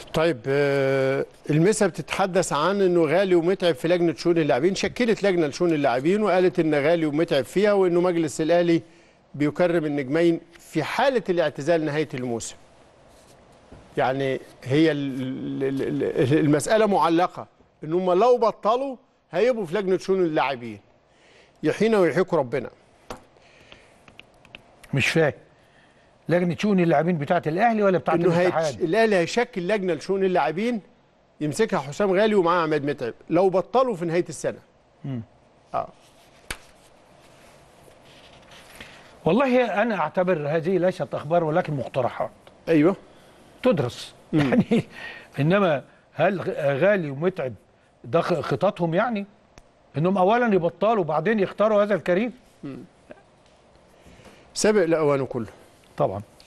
طيب آه، المسا بتتحدث عن انه غالي ومتعب في لجنه شؤون اللاعبين شكلت لجنه لشؤون اللاعبين وقالت ان غالي ومتعب فيها وانه مجلس الاهلي بيكرم النجمين في حاله الاعتزال نهايه الموسم يعني هي ال- ال- ال- المساله معلقه ان هم لو بطلوا هيبقوا في لجنه شؤون اللاعبين يحيينا ويحييكم ربنا مش فاهم لجنه شؤون اللاعبين بتاعه الاهلي ولا بتاعه انه هيت... الاتحاد الاهلي هيشكل لجنه لشؤون اللاعبين يمسكها حسام غالي ومعاه عماد متعب لو بطلوا في نهايه السنه اه والله انا اعتبر هذه ليست اخبار ولكن مقترحات ايوه تدرس يعني انما هل غ- غالي ومتعب ده خ- خططهم يعني انهم اولا يبطلوا وبعدين يختاروا هذا الكريم سابق لاوانه كله طبعا